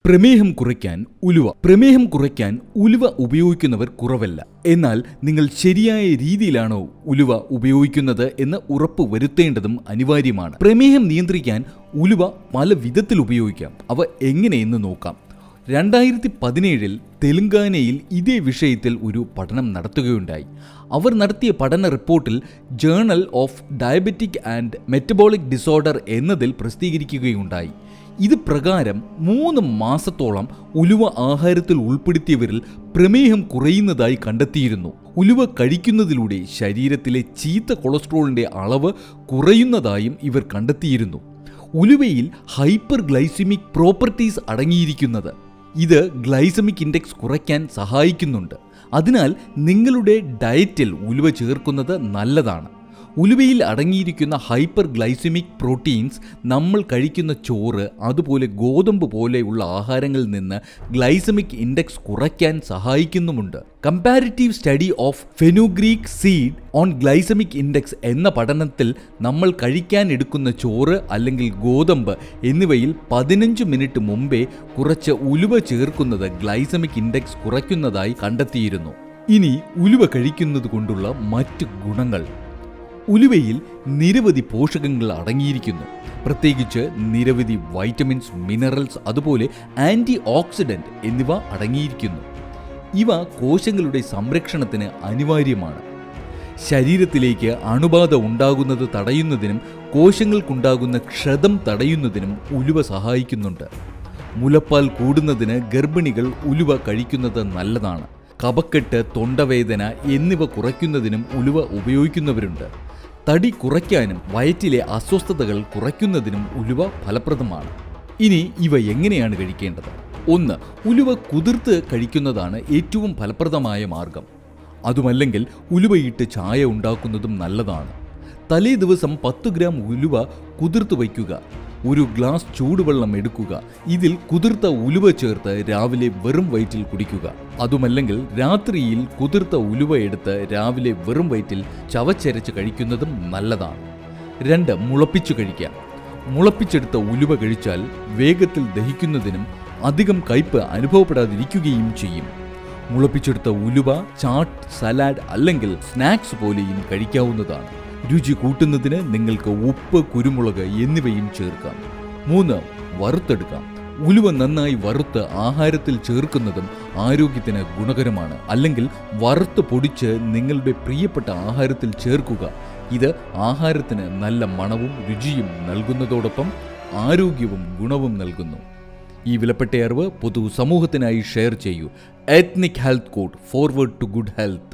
പ്രമേഹം കുറയ്ക്കാൻ ഉലുവ പ്രമേഹം കുറയ്ക്കാൻ ഉലുവ ഉപയോഗിക്കുന്നവർ കുറവല്ല എന്നാൽ നിങ്ങൾ ശരിയായ രീതിയിലാണോ ഉലുവ ഉപയോഗിക്കുന്നത് എന്ന് ഉറപ്പ് വരുത്തേണ്ടതും അനിവാര്യമാണ് പ്രമേഹം നിയന്ത്രിക്കാൻ ഉലുവ പല വിധത്തിൽ ഉപയോഗിക്കാം അവ എങ്ങനെയെന്ന് നോക്കാം രണ്ടായിരത്തി പതിനേഴിൽ തെലുങ്കാനയിൽ ഇതേ വിഷയത്തിൽ ഒരു പഠനം നടത്തുകയുണ്ടായി അവർ നടത്തിയ പഠന റിപ്പോർട്ടിൽ journal of diabetic and metabolic disorder എന്നതിൽ പ്രസിദ്ധീകരിക്കുകയുണ്ടായി ഇത് പ്രകാരം മൂന്ന് മാസത്തോളം ഉലുവ ആഹാരത്തിൽ ഉൾപ്പെടുത്തിയവരിൽ പ്രമേഹം കുറയുന്നതായി കണ്ടെത്തിയിരുന്നു ഉലുവ കഴിക്കുന്നതിലൂടെ ശരീരത്തിലെ ചീത്ത കൊളസ്ട്രോളിന്റെ അളവ് കുറയുന്നതായും ഇവർ കണ്ടെത്തിയിരുന്നു ഉലുവയിൽ ഹൈപ്പർ ഗ്ലൈസിമിക് പ്രോപ്പർട്ടീസ് അടങ്ങിയിരിക്കുന്നത് ഇത് ഗ്ലൈസമിക് ഇൻഡെക്സ് കുറയ്ക്കാൻ സഹായിക്കുന്നുണ്ട് അതിനാൽ നിങ്ങളുടെ ഡയറ്റിൽ ഉലുവ ചേർക്കുന്നത് നല്ലതാണ് ഉലുവയിൽ അടങ്ങിയിരിക്കുന്ന ഹൈപ്പർ ഗ്ലൈസമിക് പ്രോട്ടീൻസ് നമ്മൾ കഴിക്കുന്ന ചോറ് അതുപോലെ ഗോതമ്പ് പോലെയുള്ള ആഹാരങ്ങളിൽ നിന്ന് ഗ്ലൈസമിക് ഇൻഡെക്സ് കുറയ്ക്കാൻ സഹായിക്കുന്നുമുണ്ട് comparative study of fenugreek seed on glycemic index എന്ന പഠനത്തിൽ നമ്മൾ കഴിക്കാൻ എടുക്കുന്ന ചോറ് അല്ലെങ്കിൽ ഗോതമ്പ് എന്നിവയിൽ പതിനഞ്ച് മിനിറ്റ് മുമ്പേ കുറച്ച് ഉലുവ ചേർക്കുന്നത് ഗ്ലൈസമിക് ഇൻഡെക്സ് കുറയ്ക്കുന്നതായി കണ്ടെത്തിയിരുന്നു ഇനി ഉലുവ കഴിക്കുന്നത് കൊണ്ടുള്ള മറ്റ് ഗുണങ്ങൾ ഉലുവയിൽ നിരവധി പോഷകങ്ങൾ അടങ്ങിയിരിക്കുന്നു പ്രത്യേകിച്ച് നിരവധി വൈറ്റമിൻസ് മിനറൽസ് അതുപോലെ ആൻറ്റി ഓക്സിഡൻറ്റ് എന്നിവ അടങ്ങിയിരിക്കുന്നു ഇവ കോശങ്ങളുടെ സംരക്ഷണത്തിന് അനിവാര്യമാണ് ശരീരത്തിലേക്ക് അണുബാധ ഉണ്ടാകുന്നത് തടയുന്നതിനും കോശങ്ങൾക്കുണ്ടാകുന്ന ക്ഷതം തടയുന്നതിനും ഉലുവ സഹായിക്കുന്നുണ്ട് മുലപ്പാൽ കൂടുന്നതിന് ഗർഭിണികൾ ഉലുവ കഴിക്കുന്നത് നല്ലതാണ് കപക്കെട്ട് തൊണ്ടവേദന എന്നിവ കുറയ്ക്കുന്നതിനും ഉലുവ ഉപയോഗിക്കുന്നവരുണ്ട് തടി കുറയ്ക്കാനും വയറ്റിലെ അസ്വസ്ഥതകൾ കുറയ്ക്കുന്നതിനും ഉലുവ ഫലപ്രദമാണ് ഇനി ഇവ എങ്ങനെയാണ് കഴിക്കേണ്ടത് ഒന്ന് ഉലുവ കുതിർത്ത് കഴിക്കുന്നതാണ് ഏറ്റവും ഫലപ്രദമായ മാർഗം അതുമല്ലെങ്കിൽ ഉലുവയിട്ട് ചായ ഉണ്ടാക്കുന്നതും നല്ലതാണ് തലേ ദിവസം പത്ത് ഗ്രാം ഉലുവ കുതിർത്ത് വയ്ക്കുക ഒരു ഗ്ലാസ് ചൂടുവെള്ളം എടുക്കുക ഇതിൽ കുതിർത്ത ഉലുവ ചേർത്ത് രാവിലെ വെറും വയറ്റിൽ കുടിക്കുക അതുമല്ലെങ്കിൽ രാത്രിയിൽ കുതിർത്ത ഉലുവ എടുത്ത് രാവിലെ വെറും വയറ്റിൽ ചവച്ചരച്ച് കഴിക്കുന്നതും നല്ലതാണ് രണ്ട് മുളപ്പിച്ചു കഴിക്കാം മുളപ്പിച്ചെടുത്ത ഉലുവ കഴിച്ചാൽ വേഗത്തിൽ ദഹിക്കുന്നതിനും അധികം കയ്പ് അനുഭവപ്പെടാതിരിക്കുകയും ചെയ്യും മുളപ്പിച്ചെടുത്ത ഉലുവ ചാട്ട് സലാഡ് അല്ലെങ്കിൽ സ്നാക്സ് പോലെയും കഴിക്കാവുന്നതാണ് രുചി കൂട്ടുന്നതിന് നിങ്ങൾക്ക് ഉപ്പ് കുരുമുളക് എന്നിവയും ചേർക്കാം മൂന്ന് വറുത്തെടുക്കാം ഉലുവ നന്നായി വറുത്ത് ആഹാരത്തിൽ ചേർക്കുന്നതും ആരോഗ്യത്തിന് ഗുണകരമാണ് അല്ലെങ്കിൽ വറുത്ത് പൊടിച്ച് നിങ്ങളുടെ പ്രിയപ്പെട്ട ആഹാരത്തിൽ ചേർക്കുക ഇത് ആഹാരത്തിന് നല്ല മണവും രുചിയും നൽകുന്നതോടൊപ്പം ആരോഗ്യവും ഗുണവും നൽകുന്നു ഈ വിലപ്പെട്ട അറിവ് പൊതു സമൂഹത്തിനായി ഷെയർ ചെയ്യൂ ethnic health code forward to good health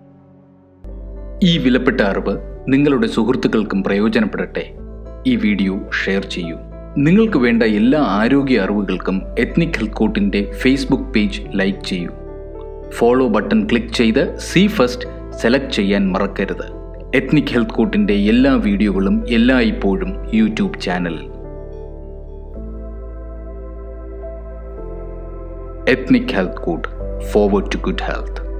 ഈ വിലപ്പെട്ട അറിവ് നിങ്ങളുടെ സുഹൃത്തുക്കൾക്കും പ്രയോജനപ്പെടട്ടെ ഈ വീഡിയോ ഷെയർ ചെയ്യൂ നിങ്ങൾക്ക് വേണ്ട എല്ലാ ആരോഗ്യ അറിവുകൾക്കും എത്നിക് ഹെൽത്ത് കോട്ടിൻ്റെ ഫേസ്ബുക്ക് പേജ് ലൈക്ക് ചെയ്യൂ ഫോളോ ബട്ടൺ ക്ലിക്ക് ചെയ്ത് സി ഫസ്റ്റ് സെലക്ട് ചെയ്യാൻ മറക്കരുത് എത്നിക് ഹെൽത്ത് കോട്ടിൻ്റെ എല്ലാ വീഡിയോകളും എല്ലായ്പ്പോഴും യൂട്യൂബ് ചാനലിൽ ethnic health code forward to good health